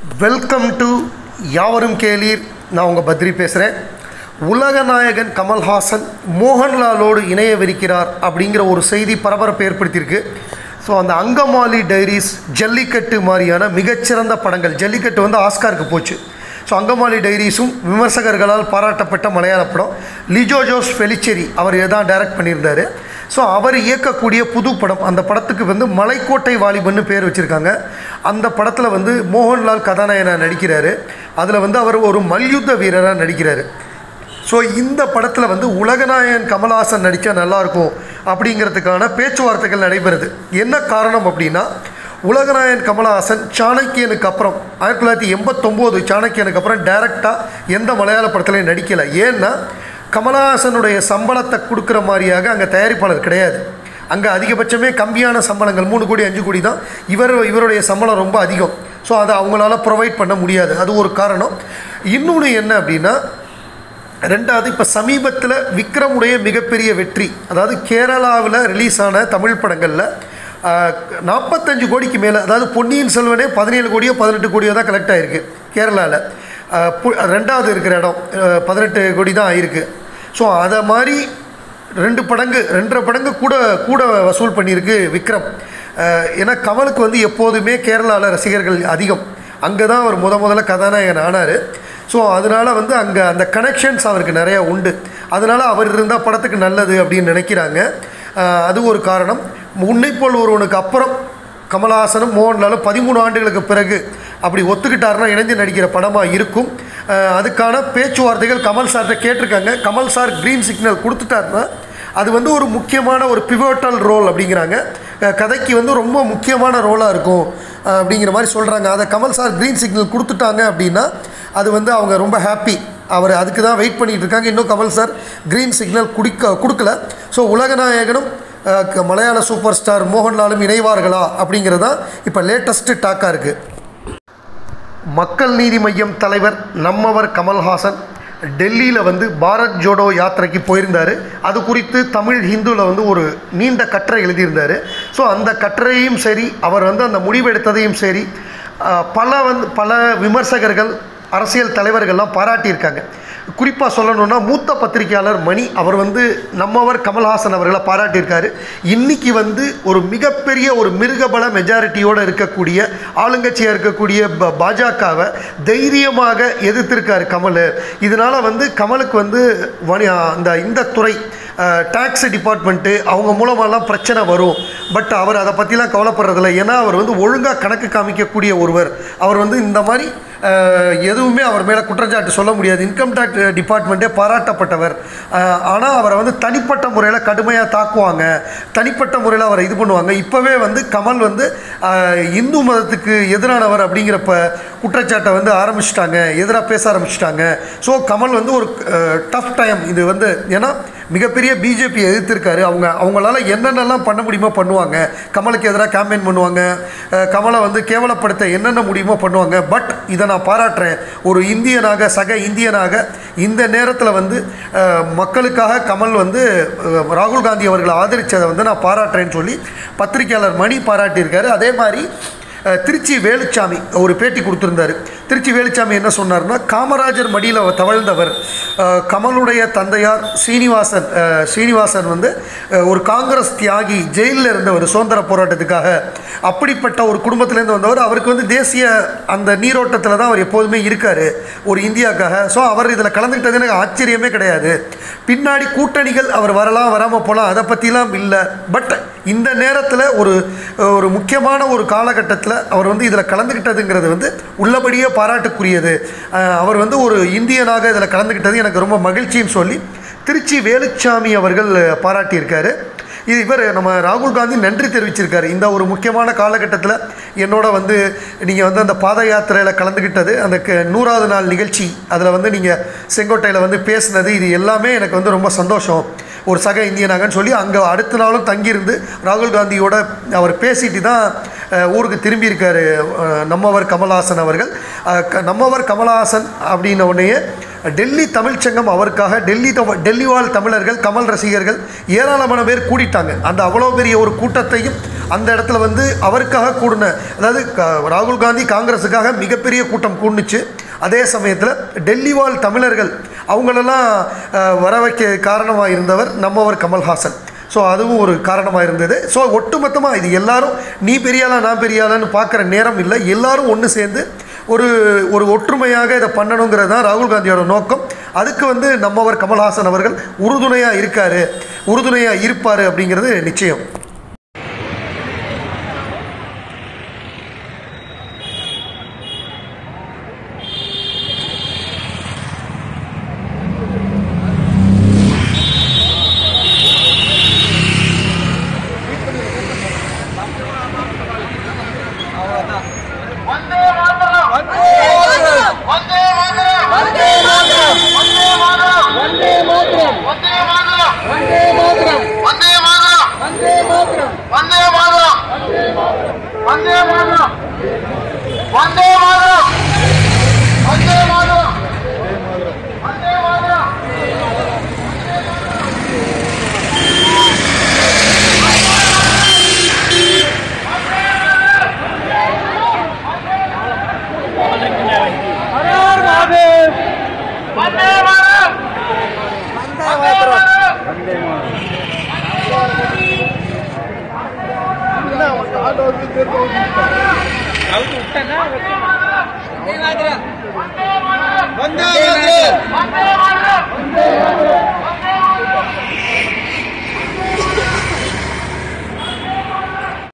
welcome to யாவரும் கேளீர் நான் உங்கள் பத்ரி பேசுகிறேன் உலகநாயகன் கமல்ஹாசன் மோகன்லாலோடு இணையவிருக்கிறார் அப்படிங்கிற ஒரு செய்தி பரபரப்பை ஏற்படுத்தியிருக்கு ஸோ அந்த அங்கமாலி டைரிஸ் ஜல்லிக்கட்டு மாதிரியான மிகச்சிறந்த படங்கள் ஜல்லிக்கட்டு வந்து ஆஸ்காருக்கு போச்சு ஸோ அங்கமாலி டைரிஸும் விமர்சகர்களால் பாராட்டப்பட்ட மலையாள படம் லிஜோ ஜோஸ் ஃபெலிச்சேரி அவர் தான் டைரக்ட் பண்ணியிருந்தார் ஸோ அவர் இயக்கக்கூடிய புது படம் அந்த படத்துக்கு வந்து மலைக்கோட்டை வாலிபன்னு பேர் வச்சுருக்காங்க அந்த படத்தில் வந்து மோகன்லால் கதாநாயகனாக நடிக்கிறாரு அதில் வந்து அவர் ஒரு மல்யுத்த வீரராக நடிக்கிறாரு ஸோ இந்த படத்தில் வந்து உலகநாயகன் கமல்ஹாசன் நடித்தா நல்லாயிருக்கும் அப்படிங்கிறதுக்கான பேச்சுவார்த்தைகள் நடைபெறுது என்ன காரணம் அப்படின்னா உலகநாயகன் கமல்ஹாசன் சாணக்கியனுக்கு அப்புறம் ஆயிரத்தி தொள்ளாயிரத்தி எண்பத்தொம்போது சாணக்கியனுக்கு அப்புறம் டைரெக்டாக எந்த மலையாள படத்துலையும் நடிக்கலை ஏன்னா கமல்ஹாசனுடைய சம்பளத்தை கொடுக்குற மாதிரியாக அங்கே தயாரிப்பாளர் கிடையாது அங்கே அதிகபட்சமே கம்மியான சம்பளங்கள் மூணு கோடி அஞ்சு கோடி தான் இவர் இவருடைய சம்பளம் ரொம்ப அதிகம் ஸோ அதை அவங்களால ப்ரொவைட் பண்ண முடியாது அது ஒரு காரணம் இன்னொன்று என்ன அப்படின்னா ரெண்டாவது இப்போ சமீபத்தில் விக்ரமுடைய மிகப்பெரிய வெற்றி அதாவது கேரளாவில் ரிலீஸ் ஆன தமிழ் படங்களில் நாற்பத்தஞ்சு கோடிக்கு மேலே அதாவது பொன்னியின் செல்வனே பதினேழு கோடியோ பதினெட்டு கோடியோ தான் கலெக்ட் ஆகிருக்கு கேரளாவில் ரெண்டாவது இருக்கிற இடம் அஹ், பதினெட்டு கோடி தான் ஆயிருக்கு ஸோ அதை மாதிரி ரெண்டு படங்கு ரெண்டரை படங்கு கூட கூட வசூல் பண்ணியிருக்கு விக்ரம் அஹ், ஏன்னா கமலுக்கு வந்து எப்போதுமே கேரளாவில் ரசிகர்கள் அதிகம் அங்கே தான் அவர் முத முதல்ல கதாநாயகன் ஆனார் ஸோ அதனால் வந்து அங்கே அந்த கனெக்ஷன்ஸ் அவருக்கு நிறையா உண்டு அதனால் அவர் இருந்தால் படத்துக்கு நல்லது அப்படின்னு நினைக்கிறாங்க அஹ், அது ஒரு காரணம் உன்னைப்போல் ஒருவனுக்கு அப்புறம் கமலஹாசனும் மோகன்லாலும் பதிமூணு ஆண்டுகளுக்கு பிறகு அப்படி ஒத்துக்கிட்டாருன்னா இணைஞ்சு நடிக்கிற படமாக இருக்கும் அஹ் அதுக்கான பேச்சுவார்த்தைகள் கமல் சார்கிட்ட கேட்டிருக்காங்க கமல் சார் க்ரீன் சிக்னல் கொடுத்துட்டாருன்னா அது வந்து ஒரு முக்கியமான ஒரு பிவோட்டல் ரோல் அப்படிங்கிறாங்க அஹ் கதைக்கு வந்து ரொம்ப முக்கியமான ரோலாக இருக்கும் அஹ் அப்படிங்கிற மாதிரி சொல்கிறாங்க அதை கமல் சார் க்ரீன் சிக்னல் கொடுத்துட்டாங்க அப்படின்னா அது வந்து அவங்க ரொம்ப ஹாப்பி அவர் அதுக்கு தான் வெயிட் பண்ணிகிட்டு இருக்காங்க இன்னும் கமல் சார் க்ரீன் சிக்னல் குடிக்க கொடுக்கல ஸோ உலகநாயகனும் அஹ், க- மலையாள சூப்பர் ஸ்டார் மோகன்லாலும் இணைவார்களா அப்படிங்கிறது தான் இப்போ லேட்டஸ்ட்டு டாக்காக இருக்குது மக்கள் நீதி மய்யம் தலைவர் நம்மவர் கமல்ஹாசன் டெல்லியில் வந்து பாரத் ஜோடோ யாத்திரைக்கு போயிருந்தார் அது குறித்து தமிழ் ஹிந்துவில் வந்து ஒரு நீண்ட கட்டுரை எழுதியிருந்தார் ஸோ அந்த கட்டுரையும் சரி அவர் வந்து அந்த முடிவெடுத்ததையும் சரி அஹ், பல வந்து பல விமர்சகர்கள் அரசியல் தலைவர்கள்லாம் பாராட்டியிருக்காங்க குறிப்பாக சொல்லணும்னா மூத்த பத்திரிகையாளர் மணி அவர் வந்து நம்மவர் கமல்ஹாசன் அவர்களை பாராட்டியிருக்காரு இன்னைக்கு வந்து ஒரு மிகப்பெரிய ஒரு மிருகபல மெஜாரிட்டியோடு இருக்கக்கூடிய ஆளுங்கட்சியாக இருக்கக்கூடிய ப பாஜகவை தைரியமாக எதிர்த்திருக்காரு கமல் இதனால் வந்து கமலுக்கு வந்து வணி அந்த இந்த துறை டேக்ஸ் டிபார்ட்மெண்ட்டு அவங்க மூலமாலாம் பிரச்சனை வரும் பட் அவர் அதை பற்றிலாம் கவலைப்படுறதில்ல ஏன்னா அவர் வந்து ஒழுங்காக கணக்கு காமிக்கக்கூடிய ஒருவர் அவர் வந்து இந்த மாதிரி அஹ், எதுவுமே அவர் மேலே குற்றச்சாட்டு சொல்ல முடியாது இன்கம் டேக்ஸ் டிபார்ட்மெண்ட்டே பாராட்டப்பட்டவர் ஆனால் அவரை வந்து தனிப்பட்ட முறையில் கடுமையாக தாக்குவாங்க தனிப்பட்ட முறையில் அவரை இது பண்ணுவாங்க இப்போவே வந்து கமல் வந்து அஹ், இந்து மதத்துக்கு எதிரானவர் அப்படிங்கிறப்ப குற்றச்சாட்டை வந்து ஆரம்பிச்சிட்டாங்க எதிராக பேச ஆரம்பிச்சிட்டாங்க ஸோ கமல் வந்து ஒரு டஃப் டைம் இது வந்து ஏன்னா மிகப்பெரிய பிஜேபி எதிர்த்திருக்காரு அவங்க அவங்களால என்னென்னலாம் பண்ண முடியுமோ பண்ணுவாங்க கமலுக்கு எதிராக கேம்பெயின் பண்ணுவாங்க அஹ் கமலை வந்து கேவலப்படுத்த என்னென்ன முடியுமோ பண்ணுவாங்க பட் இதை நான் பாராட்டுறேன் ஒரு இந்தியனாக சக இந்தியனாக இந்த நேரத்தில் வந்து அஹ், மக்களுக்காக கமல் வந்து அஹ், ராகுல் காந்தி அவர்களை ஆதரித்ததை வந்து நான் பாராட்டுறேன்னு சொல்லி பத்திரிகையாளர் மணி பாராட்டியிருக்காரு அதே மாதிரி அஹ், திருச்சி வேலுச்சாமி ஒரு பேட்டி கொடுத்துருந்தாரு திருச்சி வேலுச்சாமி என்ன சொன்னார்னா காமராஜர் மடியில் தவழ்ந்தவர் அஹ், கமலுடைய தந்தையார் சீனிவாசன் அஹ், சீனிவாசன் வந்து அஹ், ஒரு காங்கிரஸ் தியாகி ஜெயிலில் இருந்தவர் சுதந்திர போராட்டத்துக்காக அப்படிப்பட்ட ஒரு குடும்பத்திலேருந்து வந்தவர் அவருக்கு வந்து தேசிய அந்த நீரோட்டத்தில் தான் அவர் எப்போதுமே இருக்கார் ஒரு இந்தியாவுக்காக ஸோ அவர் இதில் கலந்துக்கிட்டது எனக்கு ஆச்சரியமே கிடையாது பின்னாடி கூட்டணிகள் அவர் வரலாம் வராமல் போகலாம் அதை பற்றிலாம் இல்லை பட் இந்த நேரத்தில் ஒரு ஒரு முக்கியமான ஒரு காலகட்டத்தில் அவர் வந்து இதில் கலந்துக்கிட்டதுங்கிறது வந்து உள்ளபடியே பாராட்டுக்குரியது அஹ் அவர் வந்து ஒரு இந்தியனாக இதில் கலந்துக்கிட்டது எனக்கு ரொம்ப மகிழ்ச்சின்னு சொல்லி திருச்சி வேலுச்சாமி அவர்கள் பாராட்டியிருக்காரு இது இவர் நம்ம ராகுல் காந்தி நன்றி தெரிவிச்சிருக்காரு இந்த ஒரு முக்கியமான காலகட்டத்தில் என்னோட வந்து நீங்கள் வந்து அந்த பாத யாத்திரையில் கலந்துக்கிட்டது அந்த க- நூறாவது நாள் நிகழ்ச்சி அதில் வந்து நீங்கள் செங்கோட்டையில் வந்து பேசுனது இது எல்லாமே எனக்கு வந்து ரொம்ப சந்தோஷம் ஒரு சக இந்தியனாகன்னு சொல்லி அங்கே அடுத்த நாளும் தங்கியிருந்து ராகுல் காந்தியோட அவர் பேசிட்டு தான் அஹ், ஊருக்கு திரும்பியிருக்காரு அஹ், நம்மவர் கமல்ஹாசன் அவர்கள் அஹ், க- நம்மவர் கமல்ஹாசன் அப்படின்ன உடனேயே டெல்லி தமிழ்ச்சங்கம் அவருக்காக டெல்லி தவ டெல்லி வாழ் தமிழர்கள் கமல் ரசிகர்கள் ஏராளமான பேர் கூடிட்டாங்க அந்த அவ்வளோ பெரிய ஒரு கூட்டத்தையும் அந்த இடத்துல வந்து அவருக்காக கூடின அதாவது க- ராகுல் காந்தி காங்கிரஸுக்காக மிகப்பெரிய கூட்டம் கூடுனுச்சு அதே சமயத்தில் டெல்லி வாழ் தமிழர்கள் அவங்களெல்லாம் அஹ், வர வைக்க காரணமாக இருந்தவர் நம்மவர் கமல்ஹாசன் ஸோ அதுவும் ஒரு காரணமாக இருந்தது ஸோ ஒட்டுமொத்தமாக இது எல்லாரும் நீ பெரியாளா நான் பெரியாளான்னு பார்க்குற நேரம் இல்லை எல்லாரும் ஒன்று சேர்ந்து ஒரு ஒரு ஒற்றுமையாக இதை பண்ணணுங்கிறது தான் ராகுல் காந்தியோட நோக்கம் அதுக்கு வந்து நம்மவர் கமல்ஹாசன் அவர்கள் உறுதுணையாக இருக்கார் உறுதுணையாக இருப்பார் அப்படிங்கிறது நிச்சயம்